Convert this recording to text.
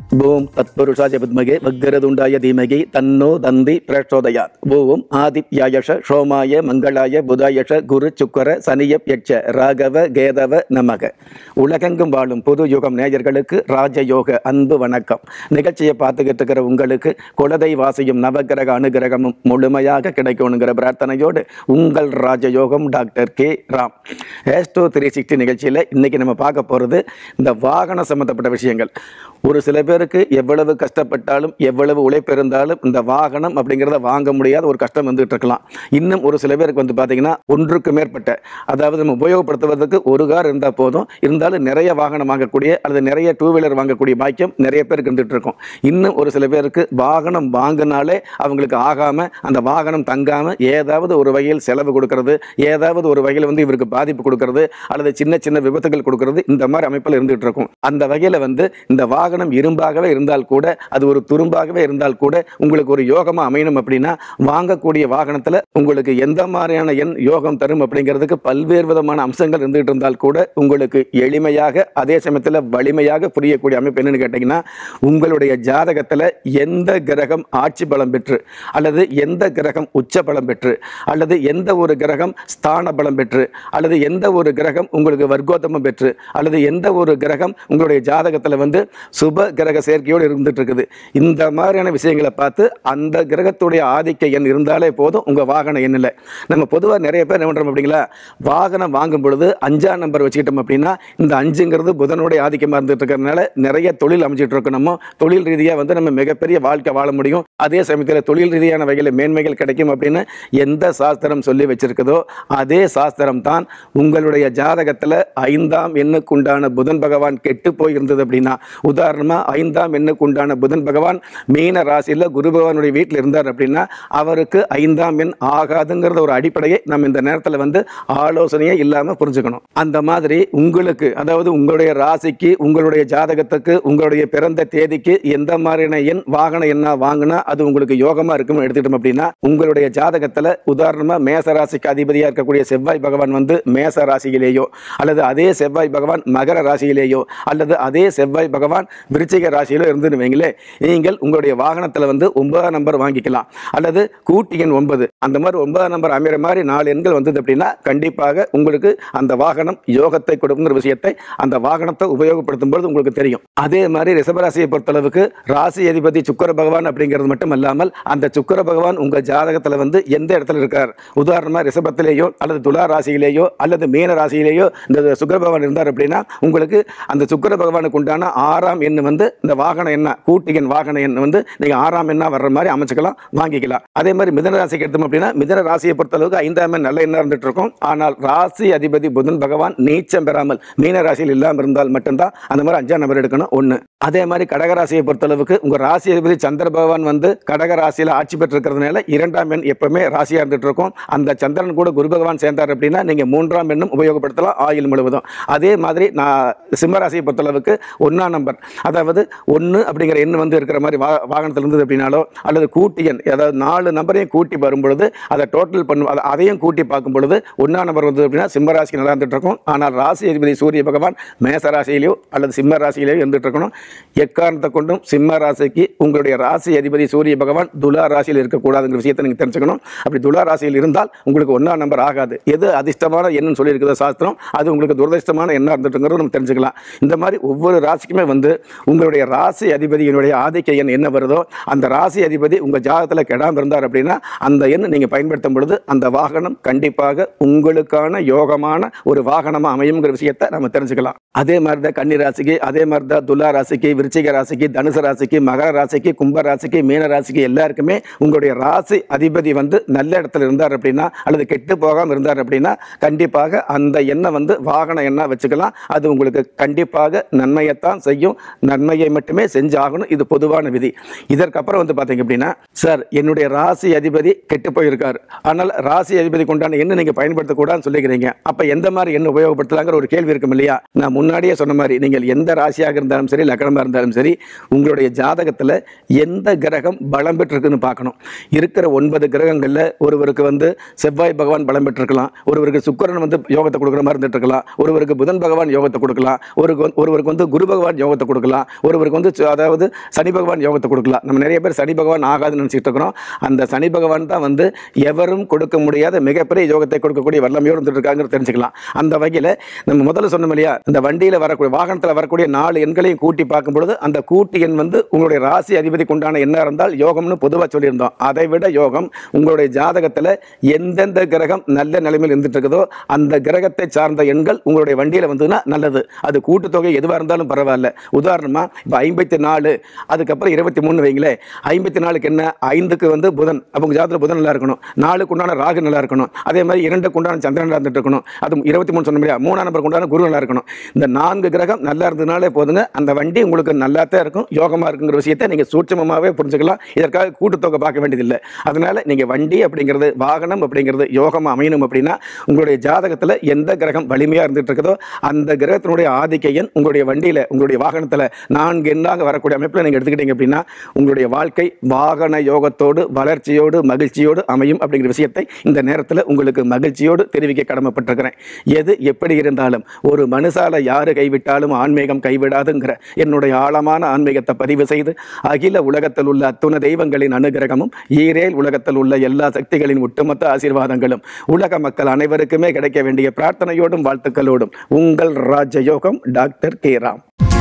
ஓம் தத்புருஷாய வித்மகே வக்ரதுண்டாய தீமகி தன்னோ தந்தி பிரச்சோதயாத் ஓம் ஆதித்யாயஷ சோமாய மங்களாய புதாயஷ குரு சுக்கர சனிய யட்ச ராகவ கேதவ நமக உலகெங்கும் வாழும் புது யுகம் நேயர்களுக்கு ராஜயோக அன்பு வணக்கம் நிகழ்ச்சியை பார்த்துக்கிட்டு இருக்கிற உங்களுக்கு குலதை வாசியும் நவகிரக அனுகிரகமும் முழுமையாக கிடைக்கணுங்கிற பிரார்த்தனையோடு உங்கள் Rajayogam doctor K Ram astro three sixty நிகழ்ச்சியில் இன்னைக்கு நம்ம பார்க்க போகிறது இந்த வாகனம் சம்மந்தப்பட்ட விஷயங்கள் ஒரு சில பேருக்கு எவ்வளவு கஷ்டப்பட்டாலும் எவ்வளவு உழைப்பு இருந்தாலும் இந்த வாகனம் அப்படிங்கிறத வாங்க முடியாத ஒரு கஷ்டம் வந்துட்டு இருக்கலாம் இன்னும் ஒரு சில பேருக்கு வந்து பார்த்தீங்கன்னா ஒன்றுக்கு மேற்பட்ட அதாவது நம்ம உபயோகப்படுத்துவதற்கு ஒரு கார் இருந்தால் போதும் இருந்தாலும் நிறைய வாகனம் வாங்கக்கூடிய அல்லது நிறைய டூ வீலர் வாங்கக்கூடிய பாக்கியம் நிறைய பேருக்கு இருந்துட்டு இருக்கும் இன்னும் ஒரு சில பேருக்கு வாகனம் வாங்கினாலே அவங்களுக்கு ஆகாம அந்த வாகனம் தங்காம ஏதாவது ஒரு வகையில் செலவு கொடுக்கறது ஏதாவது ஒரு வகையில் வந்து இவருக்கு பாதிப்பு கொடுக்கறது அல்லது சின்ன சின்ன விபத்துகள் கொடுக்கறது இந்த மாதிரி அமைப்பில் இருந்துட்டு இருக்கும் அந்த வகையில் வந்து இந்த வாகனம் இரும்பாகவே இருந்தால் கூட அது ஒரு துரும்பாகவே இருந்தால் கூட உங்களுக்கு ஒரு யோகமா அமையணும் அப்படின்னா வாங்கக்கூடிய வாகனத்தில் உங்களுக்கு எந்த மாதிரியான எண் யோகம் தரும் அப்படிங்கிறதுக்கு பல்வேறு விதமான அம்சங்கள் இருந்துகிட்டு இருந்தால் கூட உங்களுக்கு எளிமையாக அதே சமயத்தில் வலிமையாக புரியக்கூடிய அமைப்பு என்னன்னு கேட்டிங்கன்னா உங்களுடைய ஜாதகத்தில் எந்த கிரகம் ஆட்சி பலம் பெற்று அல்லது எந்த கிரகம் உச்ச பலம் பெற்று அல்லது எந்த ஒரு கிரகம் ஸ்தான பலம் பெற்று அல்லது எந்த ஒரு கிரகம் உங்களுக்கு வர்க்கோத்தமம் பெற்று அல்லது எந்த ஒரு கிரகம் உங்களுடைய ஜாதகத்தில் வந்து சுப கிரக சேர்க்கையோடு இருந்துட்டு இருக்குது இந்த மாதிரியான விஷயங்களை பார்த்து அந்த கிரகத்துடைய ஆதிக்க எண் இருந்தாலே போதும் உங்கள் வாகன எண் இல்லை நம்ம பொதுவாக நிறைய பேர் என்ன பண்ணுறோம் அப்படிங்களா வாகனம் வாங்கும் பொழுது அஞ்சாம் நம்பர் வச்சுக்கிட்டோம் அப்படின்னா இந்த அஞ்சுங்கிறது புதனுடைய ஆதிக்கமாக இருந்துட்டு இருக்கிறதுனால நிறைய தொழில் அமைச்சிட்டு இருக்கோம் நம்ம தொழில் ரீதியாக வந்து நம்ம மிகப்பெரிய வாழ்க்கை வாழ முடியும் அதே சமயத்தில் தொழில் ரீதியான வகையில் மேன்மைகள் கிடைக்கும் அப்படின்னு எந்த சாஸ்திரம் சொல்லி வச்சிருக்குதோ அதே சாஸ்திரம் தான் உங்களுடைய ஜாதகத்தில் ஐந்தாம் எண்ணுக்கு உண்டான புதன் பகவான் கெட்டு போய் இருந்தது அப்படின்னா உதாரணமாக ஐந்தாம் எண்ணுக்கு உண்டான புதன் பகவான் மீன ராசியில் குரு பகவானுடைய வீட்டில் இருந்தார் அப்படின்னா அவருக்கு ஐந்தாம் எண் ஆகாதுங்கிறத ஒரு அடிப்படையை நம்ம இந்த நேரத்தில் வந்து ஆலோசனையே இல்லாமல் புரிஞ்சுக்கணும் அந்த மாதிரி உங்களுக்கு அதாவது உங்களுடைய ராசிக்கு உங்களுடைய ஜாதகத்துக்கு உங்களுடைய பிறந்த தேதிக்கு எந்த மாதிரியான எண் வாகன எண்ணா வாங்கினா அது உங்களுக்கு யோகமா இருக்கும்னு எடுத்துக்கிட்டோம் அப்படின்னா உங்களுடைய ஜாதகத்துல உதாரணமா மேச ராசிக்கு அதிபதியா இருக்கக்கூடிய செவ்வாய் பகவான் வந்து மேச ராசியிலேயோ அல்லது அதே செவ்வாய் பகவான் மகர ராசியிலேயோ அல்லது அதே செவ்வாய் பகவான் விருச்சிக ராசியிலோ இருந்துன்னு வைங்களே நீங்கள் உங்களுடைய வாகனத்துல வந்து ஒன்பதாம் நம்பர் வாங்கிக்கலாம் அல்லது கூட்டி எண் ஒன்பது அந்த மாதிரி ஒன்பதாம் நம்பர் அமைகிற மாதிரி நாலு எண்கள் வந்தது அப்படின்னா கண்டிப்பாக உங்களுக்கு அந்த வாகனம் யோகத்தை கொடுக்குங்கிற விஷயத்தை அந்த வாகனத்தை உபயோகப்படுத்தும் பொழுது உங்களுக்கு தெரியும் அதே மாதிரி ரிஷபராசியை பொறுத்தளவுக்கு ராசி அதிபதி சுக்கர பகவான் அப்படிங்கிறது மட்டும் அல்லாமல் அந்த சுக்கர பகவான் உங்க ஜாதகத்துல வந்து எந்த இடத்துல இருக்கார் உதாரணமா ரிஷபத்திலேயோ அல்லது துலா ராசியிலேயோ அல்லது மீன ராசியிலேயோ இந்த சுக்கர பகவான் இருந்தார் அப்படின்னா உங்களுக்கு அந்த சுக்கர பகவானுக்கு உண்டான ஆறாம் எண் வந்து இந்த வாகன எண்ணா கூட்டு எண் வாகன எண் வந்து நீங்க ஆறாம் எண்ணா வர்ற மாதிரி அமைச்சுக்கலாம் வாங்கிக்கலாம் அதே மாதிரி மிதன ராசிக்கு எடுத்தோம் அப்படின்னா மிதன ராசியை பொறுத்தளவுக்கு ஐந்தாம் எண் நல்ல எண்ணா இருந்துட்டு இருக்கும் ஆனால் ராசி அதிபதி புதன் பகவான் நீச்சம் பெறாமல் மீன ராசியில் இல்லாமல் இருந்தால் மட்டும்தான் அந்த மாதிரி அஞ்சாம் நம்பர் எடுக்கணும் ஒன்று அதே மாதிரி கடகராசியை பொறுத்தளவுக்கு உங்க ராசி அதிபதி சந்திர பகவான் வந்து கடக ராசியில் ஆட்சி பெற்றிருக்கிறதுனால இரண்டாம் எண் எப்பவுமே ராசியா இருந்துட்டு இருக்கும் அந்த சந்திரன் கூட குரு பகவான் சேர்ந்தார் அப்படின்னா நீங்க மூன்றாம் எண்ணும் உபயோகப்படுத்தலாம் ஆயுள் முழுவதும் அதே மாதிரி நான் சிம்ம ராசியை பொறுத்தளவுக்கு ஒன்னாம் நம்பர் அதாவது ஒன்று அப்படிங்கிற எண் வந்து இருக்கிற மாதிரி வா வாகனத்தில் இருந்தது அப்படின்னாலோ அல்லது கூட்டி எண் அதாவது நாலு நம்பரையும் கூட்டி வரும் பொழுது அதை டோட்டல் பண்ணும் அதை- அதையும் கூட்டி பார்க்கும் பொழுது ஒன்றாம் நம்பர் வந்தது அப்படின்னா சிம்ம ராசிக்கு நல்லா இருந்துட்டு இருக்கும் ஆனால் ராசி அதிபதி சூரிய பகவான் மேச ராசியிலையோ அல்லது சிம்ம ராசியிலேயோ இருந்துட்டு இருக்கணும் எக்காரணத்தை கொண்டும் சிம்ம ராசிக்கு உங்களுடைய ராசி அதிபதி சூரிய பகவான் துலா ராசியில் இருக்கக்கூடாதுங்கிற விஷயத்தை நீங்கள் தெரிஞ்சுக்கணும் அப்படி துலா ராசியில் இருந்தால் உங்களுக்கு ஒன்றாம் நம்பர் ஆகாது எது அதிர்ஷ்டமான எண்ணுன்னு சொல்லியிருக்குதோ சாஸ்திரம் அது உங்களுக்கு துரதிர்ஷ்டமான எண்ணா இருந்துட்டுங்கிறது நம்ம தெரிஞ்சுக்கலாம் இந்த மாதிரி ஒவ்வொரு ராசிக்குமே வந்து உங்களுடைய ராசி அதிபதியினுடைய ஆதிக்க எண் என்ன வருதோ அந்த ராசி அதிபதி உங்கள் ஜாதகத்தில் கெடாமல் இருந்தார் அப்படின்னா அந்த எண் நீங்கள் பயன்படுத்தும் பொழுது அந்த வாகனம் கண்டிப்பாக உங்களுக்கான யோகமான ஒரு வாகனமாக அமையுங்கிற விஷயத்தை நம்ம தெரிஞ்சுக்கலாம் அதே மாதிரி தான் கன்னி ராசிக்கு அதே மாதிரி தான் துலா ராசிக்கு விருச்சிக ராசிக்கு தனுசு ராசிக்கு மகர ராசிக்கு கும்ப ராசிக்கு மீன ராசிக்கு எல்லாருக்குமே உங்களுடைய ராசி அதிபதி வந்து நல்ல இடத்துல இருந்தார் அப்படின்னா அல்லது கெட்டு போகாமல் இருந்தார் அப்படின்னா கண்டிப்பாக அந்த எண்ணெய் வந்து வாகன எண்ணெய் வச்சுக்கலாம் அது உங்களுக்கு கண்டிப்பாக நன்மையைத்தான் செய்யும் நன்மையை மட்டுமே செஞ்சாகணும் இது பொதுவான விதி இதற்கப்புறம் வந்து பார்த்தீங்க அப்படின்னா சார் என்னுடைய ராசி அதிபதி கெட்டு போயிருக்கார் ஆனால் ராசி அதிபதி கொண்டான எண்ணெய் நீங்கள் பயன்படுத்தக்கூடாதுன்னு சொல்லிக்கிறீங்க அப்போ எந்த மாதிரி எண்ணெய் உபயோகப்படுத்தலாங்கிற ஒரு கேள்வி இருக்கும் இல்லையா நான் முன்ன முன்னாடியே சொன்ன மாதிரி நீங்கள் எந்த ராசியாக இருந்தாலும் சரி லக்னமாக இருந்தாலும் சரி உங்களுடைய ஜாதகத்தில் எந்த கிரகம் பலம் பெற்றிருக்குன்னு பார்க்கணும் இருக்கிற ஒன்பது கிரகங்களில் ஒருவருக்கு வந்து செவ்வாய் பகவான் பலம் பெற்றிருக்கலாம் ஒருவருக்கு சுக்கிரன் வந்து யோகத்தை கொடுக்குற மாதிரி இருந்துட்டு இருக்கலாம் ஒருவருக்கு புதன் பகவான் யோகத்தை கொடுக்கலாம் ஒரு ஒருவருக்கு வந்து குரு பகவான் யோகத்தை கொடுக்கலாம் ஒருவருக்கு வந்து சு- அதாவது சனி பகவான் யோகத்தை கொடுக்கலாம் நம்ம நிறைய பேர் சனி பகவான் ஆகாதுன்னு நினச்சிட்டு இருக்கிறோம் அந்த சனி பகவான் தான் வந்து எவரும் கொடுக்க முடியாத மிகப்பெரிய யோகத்தை கொடுக்கக்கூடிய வல்லமையோடு இருந்துட்டு இருக்காங்கிறது தெரிஞ்சுக்கலாம் அந்த வகையில் நம்ம முதல்ல சொன்னோம் இல்லையா இந்த வண்டியில் வரக்கூடிய வாகனத்தில் வரக்கூடிய நாலு எண்களையும் கூட்டி பார்க்கும் பொழுது அந்த கூட்டு எண் வந்து உங்களுடைய ராசி அதிபதிக்கு உண்டான எண்ணா இருந்தால் யோகம்னு பொதுவாக சொல்லியிருந்தோம் அதை விட யோகம் உங்களுடைய ஜாதகத்தில் எந்தெந்த கிரகம் நல்ல நிலைமையில் இருந்துட்டு இருக்குதோ அந்த கிரகத்தை சார்ந்த எண்கள் உங்களுடைய வண்டியில் வந்ததுன்னா நல்லது அது கூட்டுத்தொகை எதுவாக இருந்தாலும் பரவாயில்ல உதாரணமாக இப்போ ஐம்பத்தி நாலு அதுக்கப்புறம் இருபத்தி மூணு வைங்களேன் ஐம்பத்தி நாலுக்கு என்ன ஐந்துக்கு வந்து புதன் அப்போ உங்கள் ஜாதகத்தில் புதன் நல்லா இருக்கணும் நாலுக்கு உண்டான ராகு நல்லா இருக்கணும் அதே மாதிரி இரண்டுக்கு உண்டான சந்திரன் நல்லா இருந்துட்டு இருக்கணும் அது இருபத்தி மூணு சொன்ன முடியாது மூணாம் நம்பருக்கு உண்டான குரு நல்லா இருக்கணும் இந்த நான்கு கிரகம் நல்லா இருந்ததுனாலே போதுங்க அந்த வண்டி உங்களுக்கு நல்லா தான் இருக்கும் யோகமாக இருக்குங்கிற விஷயத்தை நீங்கள் சூட்சமமாகவே புரிஞ்சுக்கலாம் இதற்காக கூட்டுத்தொகை பார்க்க வேண்டியதில்லை அதனால நீங்கள் வண்டி அப்படிங்கிறது வாகனம் அப்படிங்கிறது யோகமாக அமையணும் அப்படின்னா உங்களுடைய ஜாதகத்தில் எந்த கிரகம் வலிமையாக இருந்துட்டு இருக்குதோ அந்த கிரகத்தினுடைய ஆதிக்க எண் உங்களுடைய வண்டியில் உங்களுடைய வாகனத்தில் நான்கு எண்ணாக வரக்கூடிய அமைப்பில் நீங்கள் எடுத்துக்கிட்டீங்க அப்படின்னா உங்களுடைய வாழ்க்கை வாகன யோகத்தோடு வளர்ச்சியோடு மகிழ்ச்சியோடு அமையும் அப்படிங்கிற விஷயத்தை இந்த நேரத்தில் உங்களுக்கு மகிழ்ச்சியோடு தெரிவிக்க கடமைப்பட்டிருக்கிறேன் எது எப்படி இருந்தாலும் ஒரு மனுஷால யாரு கைவிட்டாலும் ஆன்மீகம் கைவிடாதுங்கிற என்னுடைய ஆழமான ஆன்மீகத்தை பதிவு செய்து அகில உலகத்தில் உள்ள அத்துண தெய்வங்களின் அனுகிரகமும் ஈரேல் உலகத்தில் உள்ள எல்லா சக்திகளின் ஒட்டுமொத்த ஆசீர்வாதங்களும் உலக மக்கள் அனைவருக்குமே கிடைக்க வேண்டிய பிரார்த்தனையோடும் வாழ்த்துக்களோடும் உங்கள் ராஜயோகம் டாக்டர் கே ராம்